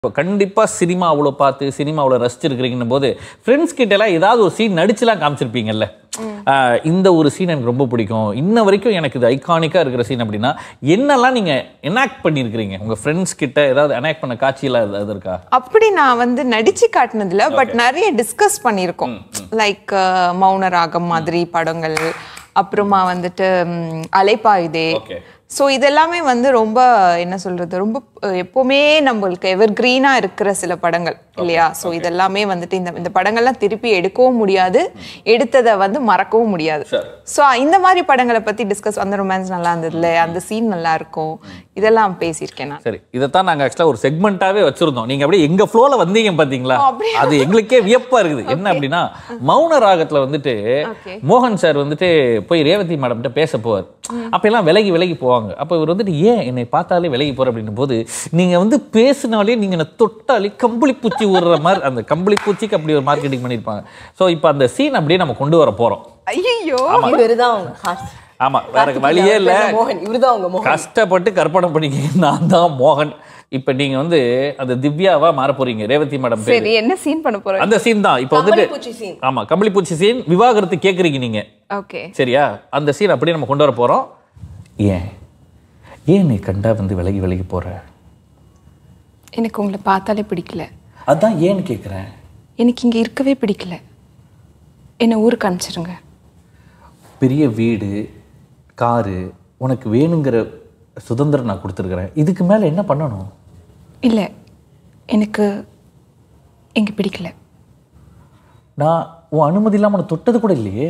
இப்போ கண்டிப்பாக சினிமா அவ்வளோ பார்த்து சினிமா அவ்வளோ ரசிச்சிருக்கிறீங்கன்னும் போது ஃப்ரெண்ட்ஸ் கிட்ட எல்லாம் ஏதாவது ஒரு சீன் நடிச்சுலாம் காமிச்சிருப்பீங்கல்ல ஆஹ் இந்த ஒரு சீன் எனக்கு ரொம்ப பிடிக்கும் இன்ன வரைக்கும் எனக்கு இது ஐகானிக்காக இருக்கிற சீன் அப்படின்னா என்னெல்லாம் நீங்கள் எனாக்ட் பண்ணியிருக்கிறீங்க உங்கள் ஃப்ரெண்ட்ஸ் கிட்ட ஏதாவது எனாக்ட் பண்ண காட்சியெல்லாம் அது- அது இருக்கா அப்படி நான் வந்து நடிச்சு காட்டினதுல பட் நிறைய டிஸ்கஸ் பண்ணியிருக்கோம் லைக் மௌன ராகம் மாதிரி படங்கள் அப்புறமா வந்துட்டு ம், அலைப்பாயுதே Okay. ஸோ இதெல்லாமே வந்து ரொம்ப என்ன சொல்றது ரொம்ப அஹ், எப்பவுமே நம்மளுக்கு எவர் கிரீனா இருக்கிற சில படங்கள் இல்லையா ஸோ இதெல்லாமே வந்துட்டு இந்த இந்த படங்கள்லாம் திருப்பி எடுக்கவும் முடியாது எடுத்ததை வந்து மறக்கவும் முடியாது Sure. ஸோ இந்த மாதிரி படங்களை பத்தி டிஸ்கஸ் அந்த ரொமான்ஸ் நல்லா இருந்ததுல அந்த சீன் நல்லா இருக்கும் இதெல்லாம் பேசியிருக்கேன் நான் சரி இதைத்தான் நாங்கள் ஆக்சுவலாக ஒரு செக்மெண்ட்டாகவே வச்சிருந்தோம் நீங்கள் அப்படியே எங்கள் ஃப்ளோவில் வந்தீங்க பார்த்தீங்களா அப்படியா? அது எங்களுக்கே வியப்பாக இருக்குது என்ன அப்படின்னா மௌன ராகத்தில் வந்துட்டு Okay. மோகன் சார் வந்துட்டு போய் ரேவதி மேடம்கிட்ட பேச போவார் அப்ப எல்லாம் விலகி விலகி போவாங்க அப்போ இவர் வந்துட்டு ஏன் என்னை பார்த்தாலே விலகி போற அப்படின்னும் போது நீங்க வந்து பேசினாலே நீங்க என்னை தொட்டாலே கம்பளி பூச்சி விடுற மாதிரி அந்த கம்பளி பூச்சிக்கு அப்படி ஒரு மார்க்கெட்டிங் பண்ணியிருப்பாங்க ஸோ இப்போ அந்த சீன் அப்படியே நம்ம கொண்டு வர போறோம் ஐயோ இவருதான் அவங்க கார்த்தி- ஆமா வேற வழியே இல்லை மோகன் இவருதான் அவங்க மோகன் கஷ்டப்பட்டு கற்பனை பண்ணிக்க நான் தான் மோகன் இப்போ நீங்க வந்து அந்த திவ்யாவா மாற போறீங்க ரேவதி மேடம் பேரு சரி என்ன சீன் பண்ண போறோம் அந்த சீன் தான் இப்போ வந்துட்டு கம்பளிப்பூச்சி scene. ஆமா கம்பளிப்பூச்சி சீன் விவாகரத்து கேக்குறீங்க நீங்க ஓகே சரியா அந்த சீன் அப்படியே நம்ம கொண்டு வர போறோம் ஏன் ஏன் நீ கண்டா வந்து விலகி விலகி போற எனக்கு உங்களை பார்த்தாலே பிடிக்கல அதான் ஏன்னு கேக்குறேன் எனக்கு இங்க இருக்கவே பிடிக்கல என்ன ஊருக்கு அனுப்பிச்சிருங்க பெரிய வீடு காரு உனக்கு வேணுங்கிற சுதந்திரம் நான் கொடுத்துருக்குறேன் இதுக்கு மேல என்ன பண்ணணும் இல்ல எனக்கு இங்க பிடிக்கல நான் உன் அனுமதி இல்லாம உன்னை தொட்டது கூட இல்லையே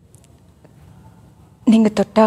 நீங்க தொட்டா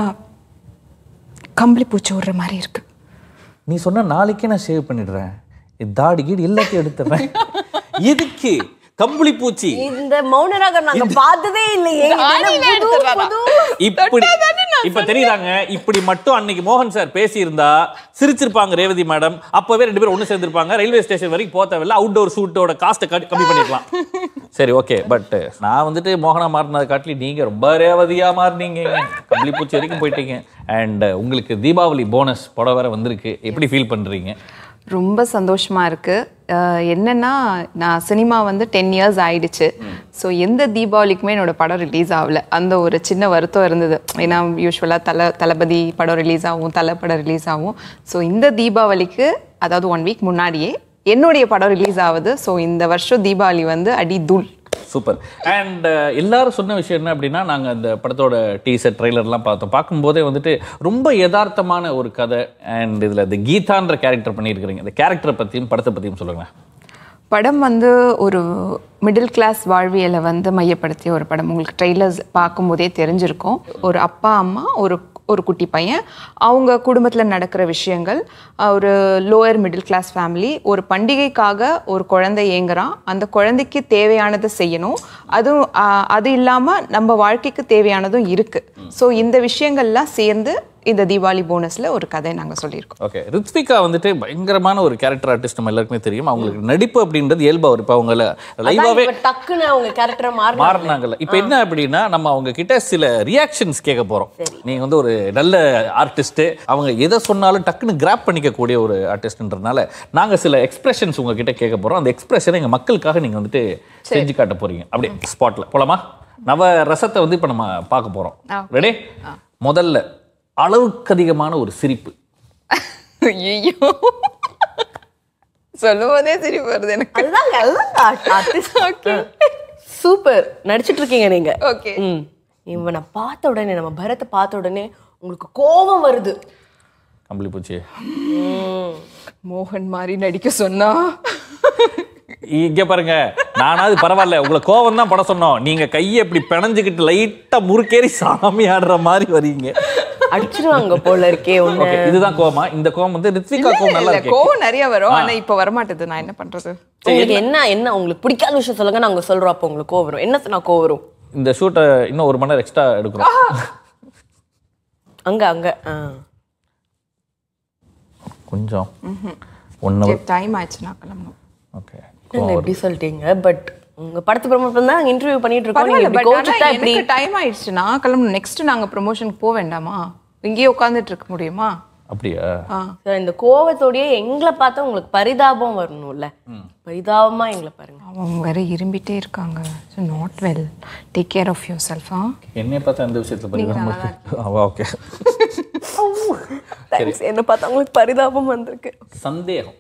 கம்பளி பூச்சி விடுற மாதிரி இருக்கு நீ சொன்ன நாளைக்கே நான் சேவ் பண்ணிடுறேன் என் தாடி கீடு எல்லாத்தையும் எடுத்துறேன் எதுக்கு கம்பளி பூச்சி இந்த மௌனராகம் நாங்க பார்த்ததே இல்லையே இது என்ன புது புது இப்படி இப்ப தெரியுதாங்க இப்படி மட்டும் அன்னைக்கு மோகன் சார் பேசி இருந்தா சிரிச்சிருப்பாங்க ரேவதி மேடம் அப்பவே ரெண்டு பேரும் ஒண்ணு சேர்ந்திருப்பாங்க ரயில்வே ஸ்டேஷன் வரைக்கும் போக தேவையில்ல அவுட்டோர் ஷூட்டோட காஸ்ட்டை கம்மி பண்ணிருக்கலாம் சரி ஓகே பட் நான் வந்துட்டு மோகனா மாறினதை காட்டிலும் நீங்க ரொம்ப ரேவதியா மாறினீங்க கம்பளி பூச்சி வரைக்கும் போயிட்டீங்க அண்ட் உங்களுக்கு தீபாவளி போனஸ் புடவை வேற வந்திருக்கு எப்படி ஃபீல் பண்றீங்க ரொம்ப சந்தோஷமா இருக்கு அஹ் என்னன்னா நான் சினிமா வந்து டென் இயர்ஸ் ஆயிடுச்சு ஸோ எந்த தீபாவளிக்குமே என்னோட படம் ரிலீஸ் ஆகல அந்த ஒரு சின்ன வருத்தம் இருந்தது ஏன்னா யூஸ்வலாக தல தளபதி படம் ரிலீஸ் ஆகும் தலை படம் ரிலீஸ் ஆகும் ஸோ இந்த தீபாவளிக்கு அதாவது ஒன் வீக் முன்னாடியே என்னுடைய படம் ரிலீஸ் ஆகுது ஸோ இந்த வருஷம் தீபாவளி வந்து அடி தூள் சூப்பர் அண்ட் எல்லாரும் சொன்ன விஷயம் என்ன அப்படின்னா நாங்கள் அந்த படத்தோட டீசர் ட்ரெய்லர்லாம் பார்த்தோம் பார்க்கும்போதே வந்துட்டு ரொம்ப யதார்த்தமான ஒரு கதை அண்ட் இதில் இந்த கீதான்ற கேரக்டர் பண்ணியிருக்கிறீங்க இந்த கேரக்டரை பற்றியும் படத்தை பற்றியும் சொல்லுங்களேன் படம் வந்து ஒரு மிடில் கிளாஸ் வாழ்வியலை வந்து மையப்படுத்திய ஒரு படம் உங்களுக்கு ட்ரெய்லர்ஸ் பார்க்கும்போதே தெரிஞ்சிருக்கும் ஒரு அப்பா அம்மா ஒரு ஒரு குட்டி பையன் அவங்க குடும்பத்தில் நடக்கிற விஷயங்கள் அஹ் ஒரு லோயர் மிடில் கிளாஸ் ஃபேமிலி ஒரு பண்டிகைக்காக ஒரு குழந்தை ஏங்குறான் அந்த குழந்தைக்கு தேவையானதை செய்யணும் அதுவும் அஹ், அது இல்லாமல் நம்ம வாழ்க்கைக்கு தேவையானதும் இருக்குது ஸோ இந்த விஷயங்கள்லாம் சேர்ந்து இந்த தீபாவளி போனஸில் ஒரு கதை நாங்கள் சொல்லியிருக்கோம் ஓகே ரித்விகா வந்துட்டு பயங்கரமான ஒரு கேரக்டர் ஆர்டிஸ்ட் நம்ம எல்லாருக்குமே தெரியும் அவங்களுக்கு நடிப்பு அப்படின்றது இயல்பா ஒரு இப்போ அவங்கள அதான் லைவாகவே இப்ப டக்குன்னு அவங்க கேரக்டரை மாறினாங்க மாறினாங்கல்ல இப்போ என்ன அப்படின்னா நம்ம அவங்க கிட்ட சில ரியாக்ஷன்ஸ் கேட்க போறோம் நீங்க வந்து ஒரு நல்ல ஆர்டிஸ்ட் அவங்க எதை சொன்னாலும் டக்குன்னு கிராப் பண்ணிக்கக்கூடிய ஒரு ஆர்டிஸ்ட்ன்றதுனால நாங்க சில எக்ஸ்பிரஷன்ஸ் உங்ககிட்ட கேட்க போறோம் அந்த எக்ஸ்பிரஷனை எங்க மக்களுக்காக நீங்க வந்துட்டு செஞ்சு காட்ட போறீங்க அப்படியே ஸ்பாட்ல போலாமா நவ ரசத்தை வந்து இப்போ நம்ம பார்க்க போறோம் ஆ. ரெடி முதல்ல அளவுக்கு அதிகமான ஒரு சிரிப்பு ஐயோ சொல்லும் போதே சரி வருது எனக்கு அதுதாங்க அதுதாங்க ஆர்டிஸ்ட் சூப்பர் நடிச்சிட்டு இருக்கீங்க நீங்க ஓகே ம் இவனை பார்த்த உடனே நம்ம பரத்தை பார்த்த உடனே உங்களுக்கு கோபம் வருது கம்பளி பூச்சி மோகன் மாதிரி நடிக்க சொன்னா இங்க பாருங்க நானாவது பரவாயில்ல உங்களை கோவம் தான் பட சொன்னோம் நீங்க கையை இப்படி பிணைஞ்சுக்கிட்டு லைட்டா முறுக்கேறி சாமி ஆடுற மாதிரி வரீங்க அடிச்சிருவாங்க போல இருக்கே ஒண்ணு ஓகே இதுதான் கோவமா இந்த கோவம் வந்து ரித்விகா கோவம் நல்லா இல்ல இருக்கு கோவம் நிறைய வரும் ஆனா இப்ப வரமாட்டேது நான் என்ன பண்றது உங்களுக்கு என்ன என்ன உங்களுக்கு பிடிக்காத விஷயம் சொல்லுங்க நாங்க சொல்றோம் அப்போ உங்களுக்கு கோவம் வரும் என்ன சொன்னா கோவம் வரும் இந்த ஷூட்டை இன்னும் ஒரு மணி நேரம் எக்ஸ்ட்ரா எடுக்கிறோம் அங்க அங்க ஆ. கொஞ்சம் ஒன் ஹவர் டைம் ஆயிடுச்சு நான் கிளம்பணும் ஓகே என்னங்க இப்படி சொல்லிட்டீங்க பட் உங்க படத்து ப்ரமோட் பண்ணா நாங்க இன்டர்வியூ பண்ணிட்டு இருக்கோம் நீங்க பரவாயில்ல இப்படி பட் ஆனா கோச்சிட்டா எப்படி எனக்கு டைம் ஆயிடுச்சு நான் கிளம்பணும் நெக்ஸ்ட் நாங்க ப்ரொமோஷனுக்கு போக வேண்டாமா இங்கேயே உட்காந்துட்டு இருக்க முடியுமா அப்படியா So, இந்த கோவத்தோடயே எங்களை பார்த்தா உங்களுக்கு பரிதாபம் வரணும்ல பரிதாபமா எங்களை பாருங்க அவங்க வேற இரும்பிட்டே இருக்காங்க so not well take care of your செல்ஃபா என்னைய பார்த்தா இந்த விஷயத்துல பரிதாபம் அவா ஓகே தேங்க்ஸ் என்ன பார்த்தா உங்களுக்கு பரிதாபம் வந்திருக்கு சந்தேகம்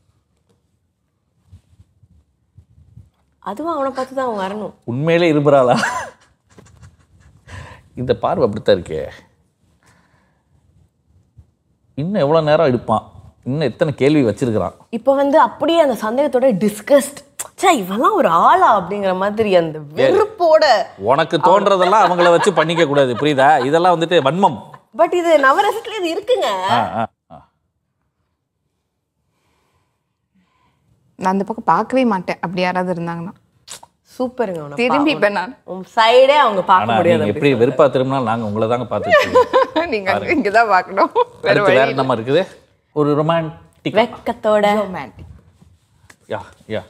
அதுவும் அவனை பார்த்து தான் அவன் வரணும் உண்மையிலே இருபுறாளா இந்த பார்வை அப்படித்தான் இருக்கே இன்னும் எவ்வளோ நேரம் எடுப்பான் இன்னும் எத்தனை கேள்வி வச்சிருக்கிறான் இப்போ வந்து அப்படியே அந்த சந்தேகத்தோட டிஸ்கஸ்ட் சே இவெல்லாம் ஒரு ஆளா அப்படிங்கிற மாதிரி அந்த வெறுப்போட உனக்கு தோன்றதெல்லாம் அவங்கள வச்சு பண்ணிக்க கூடாது புரியுதா இதெல்லாம் வந்துட்டு வன்மம் பட் இது நவரசத்துல இது இருக்குங்க ஆ, ஆ, ஆ. நான் அந்த பக்கம் பார்க்கவே மாட்டேன் அப்படி யாராவது இருந்தாங்கன்னா சூப்பருங்க அவனை திரும்பி இப்போ நான் உன் சைடே அவங்க பார்க்க ஆனா முடியாது நீங்க எப்படி வெறுப்பா திரும்பினா நாங்க உங்களை தாங்க பார்த்துட்டு நீங்க அங்க இங்கே தான் பார்க்கணும் வேற அடுத்து வழி வேற என்னமா இருக்குது ஒரு ரொமான்டிக் வெக்கத்தோட romantic yeah yeah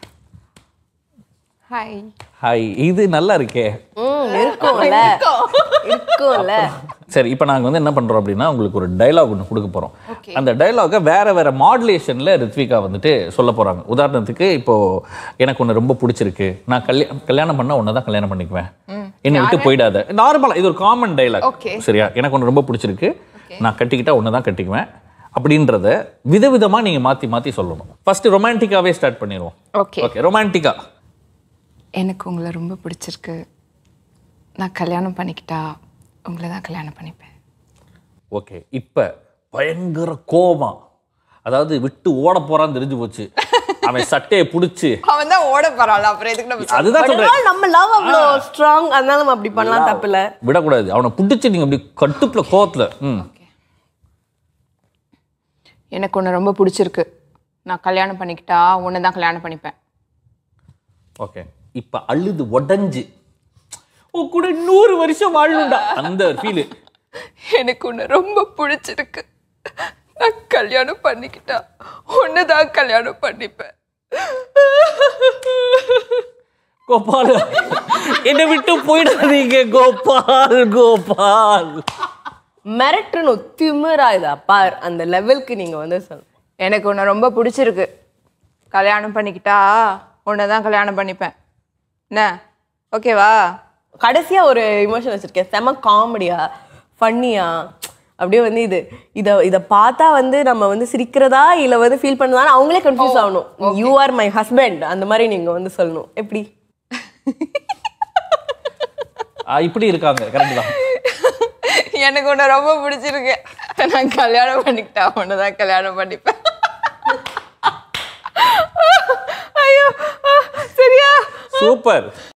hi hi இது நல்லா இருக்கே ம் இருக்கும்ல இருக்கும்ல சரி இப்போ நாங்கள் வந்து என்ன பண்ணுறோம் அப்படின்னா உங்களுக்கு ஒரு டைலாக் ஒன்று கொடுக்க போகிறோம் Okay. அந்த டைலாகை வேற வேற மாடுலேஷனில் ரித்விகா வந்துட்டு சொல்ல போகிறாங்க உதாரணத்துக்கு இப்போ எனக்கு ஒன்று ரொம்ப பிடிச்சிருக்கு நான் கல்யாணம் கல்யாணம் பண்ணால் ஒன்று தான் கல்யாணம் பண்ணிக்குவேன் என்னை விட்டு போயிடாத நார்மலாக இது ஒரு காமன் டைலாக் Okay. சரியா எனக்கு ஒன்று ரொம்ப பிடிச்சிருக்கு நான் கட்டிக்கிட்டா ஒன்று தான் கட்டிக்குவேன் அப்படின்றத விதவிதமாக நீங்கள் மாற்றி மாற்றி சொல்லணும் ஃபர்ஸ்ட் ரொமான்டிக்காவே ஸ்டார்ட் பண்ணிடுவோம் ஓகே ஓகே ரொமான்டிக்கா எனக்கு உங்களை ரொம்ப பிடிச்சிருக்கு நான் கல்யாணம் பண்ணிக்கிட்டா உங்களை தான் கல்யாணம் பண்ணிப்பேன் ஓகே இப்போ பயங்கர கோபம் அதாவது விட்டு ஓட போறான்னு தெரிஞ்சு போச்சு அவன் சட்டையை பிடிச்சி அவன் தான் ஓட போறாள் அப்புறம் எதுக்கு நம்ம அதுதான் சொல்றேன் அதனால நம்ம லவ் அவ்வளோ ஸ்ட்ராங் அதனால நம்ம அப்படி பண்ணலாம் தப்பு இல்ல விடக்கூடாது அவனை பிடிச்சி நீங்க அப்படி கட்டுப்புல கோவத்துல ம் எனக்கு உன்னை ரொம்ப பிடிச்சிருக்கு நான் கல்யாணம் பண்ணிக்கிட்டா உன்னை தான் கல்யாணம் பண்ணிப்பேன் ஓகே இப்போ அழுது உடஞ்சு உன் கூட நூறு வருஷம் வாழணும்டா அந்த ஃபீலு எனக்கு உன்னை ரொம்ப பிடிச்சிருக்கு நான் கல்யாணம் பண்ணிக்கிட்டா உன்னை தான் கல்யாணம் பண்ணிப்பேன் கோபால் என்னை விட்டு போயிடாதீங்க கோபால் கோபால் மிரட்டணும் திமிரா இதா பார் அந்த லெவலுக்கு நீங்க வந்து சொல்லணும் எனக்கு உன்னை ரொம்ப பிடிச்சிருக்கு கல்யாணம் பண்ணிக்கிட்டா உன்னை தான் கல்யாணம் பண்ணிப்பேன் என்ன ஓகேவா கடைசியா ஒரு இமோஷன் வச்சிருக்கேன் செம காமெடியா ஃபன்னியா அப்படியே வந்து இது இத இத பார்த்தா வந்து நம்ம வந்து சிரிக்கிறதா இல்ல வந்து ஃபீல் பண்ணதா அவங்களே கன்ஃபியூஸ் ஆகணும் யூ ஆர் மை ஹஸ்பண்ட் அந்த மாதிரி நீங்க வந்து சொல்லணும் எப்படி ஆ, இப்படி இருக்காங்க கரெக்ட் தான் எனக்கு உன்னை ரொம்ப பிடிச்சிருக்கு நான் கல்யாணம் பண்ணிக்கிட்டா உன்னை தான் கல்யாணம் பண்ணிப்பேன் ஐயோ சரியா சூப்பர்